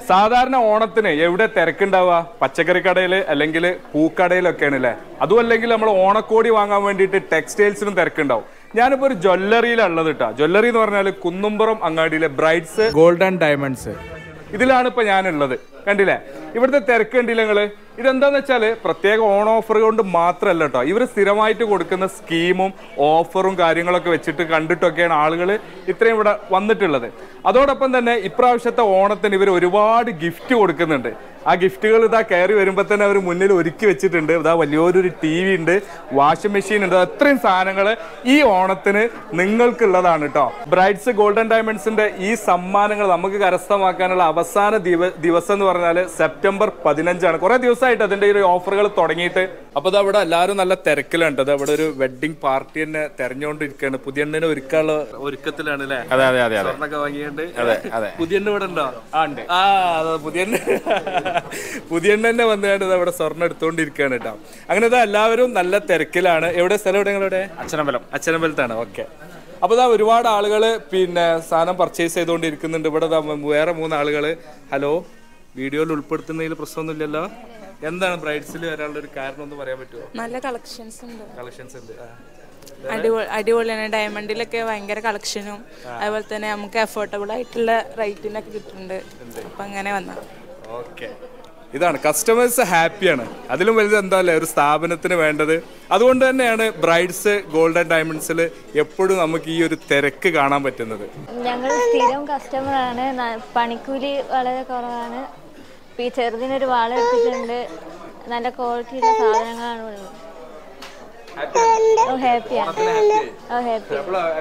സാധാരണ ഓണത്തിന് എവിടെ തിരക്കുണ്ടാവുക പച്ചക്കറി കടയിൽ അല്ലെങ്കിൽ പൂക്കടയിലൊക്കെയാണ് അല്ലേ അതും അല്ലെങ്കിൽ നമ്മൾ ഓണക്കോടി വാങ്ങാൻ വേണ്ടിയിട്ട് ടെക്സ്റ്റൈൽസിനും തിരക്കുണ്ടാവും ഞാനിപ്പോ ഒരു ജ്വല്ലറിയിലുള്ളത് കേട്ടോ ജ്വല്ലറി എന്ന് പറഞ്ഞാൽ കുന്നുംപുറം അങ്ങാടിയിലെ ബ്രൈറ്റ്സ് ഗോൾഡ് ആൻഡ് ഡയമണ്ട്സ് ഇതിലാണ് ഇപ്പൊ ഞാനുള്ളത് കണ്ടില്ലേ ഇവിടുത്തെ തിരക്ക് കണ്ടില്ല നിങ്ങള് ഇതെന്താന്ന് വെച്ചാല് പ്രത്യേക ഓൺ ഓഫർ കൊണ്ട് മാത്രമല്ല കേട്ടോ ഇവർ സ്ഥിരമായിട്ട് കൊടുക്കുന്ന സ്കീമും ഓഫറും കാര്യങ്ങളൊക്കെ വെച്ചിട്ട് കണ്ടിട്ടൊക്കെയാണ് ആളുകൾ ഇത്രയും ഇവിടെ വന്നിട്ടുള്ളത് അതോടൊപ്പം തന്നെ ഇപ്രാവശ്യത്തെ ഓണത്തിന് ഇവർ ഒരുപാട് ഗിഫ്റ്റ് കൊടുക്കുന്നുണ്ട് ആ ഗിഫ്റ്റുകൾ ഇതാ കയറി വരുമ്പോൾ തന്നെ അവർ മുന്നിൽ ഒരുക്കി വെച്ചിട്ടുണ്ട് ഇതാ വലിയൊരു ടി വി ഉണ്ട് വാഷിംഗ് മെഷീൻ ഉണ്ട് അത്രയും സാധനങ്ങൾ ഈ ഓണത്തിന് നിങ്ങൾക്കുള്ളതാണ് കേട്ടോ ബ്രൈറ്റ്സ് ഗോൾഡൻ ഡയമണ്ട്സിന്റെ ഈ സമ്മാനങ്ങൾ നമുക്ക് കരസ്ഥമാക്കാനുള്ള അവസാന ദിവ- ദിവസം എന്ന് പറഞ്ഞാൽ സെപ്റ്റംബർ പതിനഞ്ചാണ് കുറെ ദിവസമായിട്ട് അതിന്റെ ഈ ഓഫറുകൾ തുടങ്ങിയിട്ട് അപ്പൊ ഇത് അവിടെ എല്ലാവരും നല്ല തിരക്കിലുണ്ട് അത് അവിടെ ഒരു വെഡിങ് പാർട്ടി തന്നെ തെരഞ്ഞുകൊണ്ടിരിക്കുകയാണ് പുതിയ എണ്ണിനെ ഒരുക്കാനുള്ള ഒരുക്കത്തിലാണ് അല്ലേ അതെ അതെ അതെ അതെ സ്വർണ്ണൊക്കെ വാങ്ങിയുണ്ട് അതെ അതെ പുതിയ എണ്ണ ഇവിടെ ഉണ്ടോ ആ ഉണ്ട് ആ അതെ പുതിയ എണ്ണ പുതിയ എണ്ണ തന്നെ വന്നുകൊണ്ട് ഇത് അവിടെ സ്വർണ്ണം എടുത്തുകൊണ്ടിരിക്കുകയാണ് കേട്ടോ അങ്ങനെ ഇതാ എല്ലാവരും നല്ല തിരക്കിലാണ് എവിടെ സ്ഥലം എവിടെ നിങ്ങളുടെ അച്ഛനമ്പലം അച്ഛനമ്പലത്താണ് ഓക്കെ അപ്പോൾ ഇതാ ഒരുപാട് ആളുകൾ പിന്നെ സാധനം പർച്ചേസ് ചെയ്തുകൊണ്ടിരിക്കുന്നുണ്ട് ഇവിടെ ദാ വേറെ മൂന്ന് ആളുകൾ ഹലോ വീഡിയോയിൽ ഉൾപ്പെടുത്തുന്നതിൽ പ്രശ്നമൊന്നുമില്ലല്ലോ എന്താണ് ബ്രൈഡ്സിൽ വരാനുള്ള ഒരു കാരണം ഒന്ന് പറയാൻ പറ്റുമോ നല്ല കളക്ഷൻസ് ഉണ്ട് കളക്ഷൻസ് ഉണ്ട് ആ. അടിപൊളി അടിപൊളിയാണ് ഡയമണ്ടിലൊക്കെ ഭയങ്കര കളക്ഷനും അതുപോലെ തന്നെ നമുക്ക് അഫോർഡബിൾ ആയിട്ടുള്ള റേറ്റിനൊക്കെ കിട്ടുന്നുണ്ട് അപ്പൊ അങ്ങനെ വന്ന ഓക്കെ ഇതാണ് കസ്റ്റമേഴ്സ് ഹാപ്പിയാണ് അതിലും വലുത് എന്താ അല്ലേ ഒരു സ്ഥാപനത്തിന് വേണ്ടത് അതുകൊണ്ട് തന്നെയാണ് ബ്രൈഡ്സ് ഗോൾഡൻ ഡയമണ്ട്സിൽ എപ്പോഴും നമുക്ക് ഈ ഒരു തിരക്ക് കാണാൻ പറ്റുന്നത് ഞങ്ങൾ സ്ഥിരം കസ്റ്റമറാണ് ന- പണിക്കൂലി വളരെ കുറവാണ് ഇപ്പം ഈ ചെറുതിനൊരു വാള എടുത്തിട്ടുണ്ട് നല്ല ക്വാളിറ്റിയുള്ള സാധനങ്ങളാണ് ഉള്ളത് ഓ ഹാപ്പിയാണ് ഓ ഹാപ്പി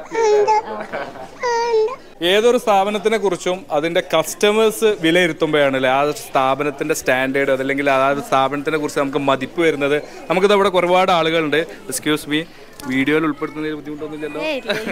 ഏതൊരു സ്ഥാപനത്തിനെ കുറിച്ചും അതിന്റെ കസ്റ്റമേഴ്സ് വിലയിരുത്തുമ്പോഴാണ് അല്ലേ ആ സ്ഥാപനത്തിന്റെ സ്റ്റാൻഡേർഡ് അതല്ലെങ്കിൽ ആ ഒരു സ്ഥാപനത്തിനെ കുറിച്ച് നമുക്ക് മതിപ്പ് വരുന്നത് നമുക്കിത് അവിടെ ഒരുപാട് ആളുകളുണ്ട് എക്സ്ക്യൂസ് മീ വീഡിയോയിൽ ഉൾപ്പെടുത്തുന്നതിൽ ബുദ്ധിമുട്ടൊന്നുമില്ലല്ലോ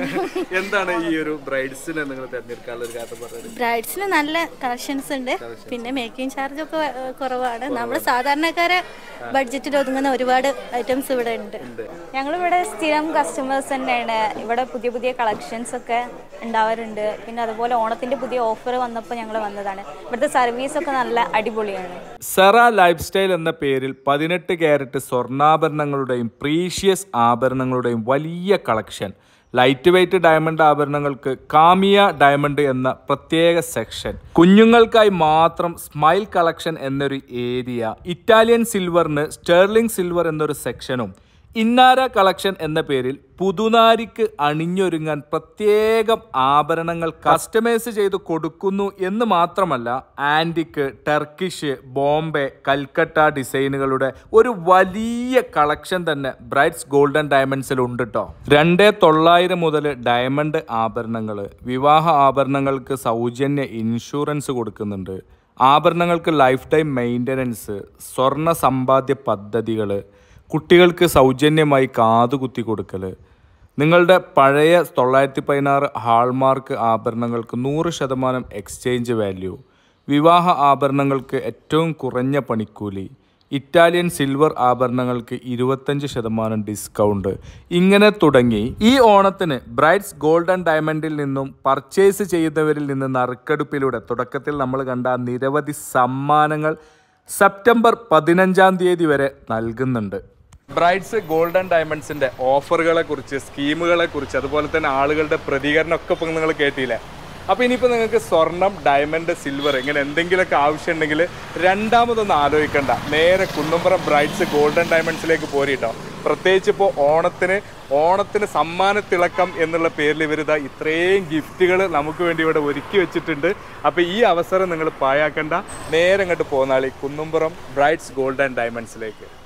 എന്താണ് ഈ ഒരു ബ്രൈഡ്സിനെ നിങ്ങൾ തിരഞ്ഞെടുക്കാനുള്ള ഒരു കാരണം പറഞ്ഞത് ബ്രൈഡ്സിന് നല്ല കളക്ഷൻസ് ഉണ്ട് പിന്നെ മേക്കിംഗ് ചാർജ് ഒക്കെ ഏഹ്, കുറവാണ് നമ്മൾ സാധാരണക്കാരെ ബഡ്ജറ്റിൽ ഒതുങ്ങുന്ന ഒരുപാട് ഐറ്റംസ് ഇവിടെ ഉണ്ട് ഞങ്ങളിവിടെ സ്ഥിരം കസ്റ്റമേഴ്സ് തന്നെയാണ് ഇവിടെ പുതിയ പുതിയ കളക്ഷൻസ് ഒക്കെ ഉണ്ടാവാറുണ്ട് പിന്നെ അതുപോലെ ഓണത്തിന്റെ പുതിയ ഓഫർ വന്നപ്പോൾ ഞങ്ങൾ വന്നതാണ് ഇവിടുത്തെ സർവീസ് ഒക്കെ നല്ല അടിപൊളിയാണ് സെറ ലൈഫ് സ്റ്റൈൽ എന്ന പേരിൽ പതിനെട്ട് ക്യാരറ്റ് സ്വർണ്ണാഭരണങ്ങളുടെയും പ്രീഷ്യസ് ആഭരണങ്ങളുടെയും വലിയ കളക്ഷൻ ലൈറ്റ് വെയ്റ്റ് ഡയമണ്ട് ആഭരണങ്ങൾക്ക് കാമിയ ഡയമണ്ട് എന്ന പ്രത്യേക സെക്ഷൻ കുഞ്ഞുങ്ങൾക്കായി മാത്രം സ്മൈൽ കളക്ഷൻ എന്നൊരു ഏരിയ ഇറ്റാലിയൻ സിൽവറിന് സ്റ്റെർലിംഗ് സിൽവർ എന്നൊരു സെക്ഷനും ഇന്നാര കളക്ഷൻ എന്ന പേരിൽ പുതുനാരിക്ക് അണിഞ്ഞൊരുങ്ങാൻ പ്രത്യേകം ആഭരണങ്ങൾ കസ്റ്റമൈസ് ചെയ്ത് കൊടുക്കുന്നു എന്ന് മാത്രമല്ല ആൻറ്റിക്ക് ടർക്കിഷ് ബോംബെ കൽക്കട്ട ഡിസൈനുകളുടെ ഒരു വലിയ കളക്ഷൻ തന്നെ ബ്രൈറ്റ്സ് ഗോൾഡൻ ഡയമണ്ട്സിൽ ഉണ്ട് കേട്ടോ രണ്ടേ തൊള്ളായിരം മുതൽ ഡയമണ്ട് ആഭരണങ്ങൾ വിവാഹ ആഭരണങ്ങൾക്ക് സൗജന്യ ഇൻഷുറൻസ് കൊടുക്കുന്നുണ്ട് ആഭരണങ്ങൾക്ക് ലൈഫ് ടൈം മെയിൻ്റനൻസ് സ്വർണ്ണ സമ്പാദ്യ പദ്ധതികൾ കുട്ടികൾക്ക് സൗജന്യമായി കാതുകുത്തി കൊടുക്കൽ നിങ്ങളുടെ പഴയ തൊള്ളായിരത്തി പതിനാറ് ഹാൾമാർക്ക് ആഭരണങ്ങൾക്ക് നൂറ് ശതമാനം എക്സ്ചേഞ്ച് വാല്യൂ വിവാഹ ആഭരണങ്ങൾക്ക് ഏറ്റവും കുറഞ്ഞ പണിക്കൂലി ഇറ്റാലിയൻ സിൽവർ ആഭരണങ്ങൾക്ക് ഇരുപത്തഞ്ച് ശതമാനം ഡിസ്കൗണ്ട് ഇങ്ങനെ തുടങ്ങി ഈ ഓണത്തിന് ബ്രൈറ്റ്സ് ഗോൾഡ് ആൻഡ് ഡയമണ്ടിൽ നിന്നും പർച്ചേസ് ചെയ്യുന്നവരിൽ നിന്ന് നറുക്കെടുപ്പിലൂടെ തുടക്കത്തിൽ നമ്മൾ കണ്ട ആ നിരവധി സമ്മാനങ്ങൾ സെപ്റ്റംബർ പതിനഞ്ചാം തീയതി വരെ നൽകുന്നുണ്ട് ബ്രൈറ്റ്സ് ഗോൾഡൻ ഡയമണ്ട്സിന്റെ ഓഫറുകളെ കുറിച്ച് സ്കീമുകളെ കുറിച്ച് അതുപോലെ തന്നെ ആളുകളുടെ പ്രതികരണം ഒക്കെ ഇപ്പം നിങ്ങൾ കേട്ടില്ലേ അപ്പോൾ ഇനിയിപ്പോൾ നിങ്ങൾക്ക് സ്വർണം ഡയമണ്ട് സിൽവർ ഇങ്ങനെ എന്തെങ്കിലുമൊക്കെ ആവശ്യമുണ്ടെങ്കിൽ രണ്ടാമതൊന്നും ആലോചിക്കണ്ട നേരെ കുന്നുംപുറം ബ്രൈറ്റ്സ് ഗോൾഡൻ ഡയമണ്ട്സിലേക്ക് പോരിട്ടോ പ്രത്യേകിച്ച് ഇപ്പോൾ ഓണത്തിന് ഓണത്തിന് സമ്മാനത്തിളക്കം എന്നുള്ള പേരിൽ ഇവരിതാ ഇത്രയും ഗിഫ്റ്റുകൾ നമുക്ക് വേണ്ടി ഇവിടെ ഒരുക്കി വെച്ചിട്ടുണ്ട് അപ്പോൾ ഈ അവസരം നിങ്ങൾ പായാക്കണ്ട നേരെ അങ്ങോട്ട് പോന്നാളി കുന്നുംപുറം ബ്രൈറ്റ്സ് ഗോൾഡ് ആൻഡ് ഡയമണ്ട്സിലേക്ക്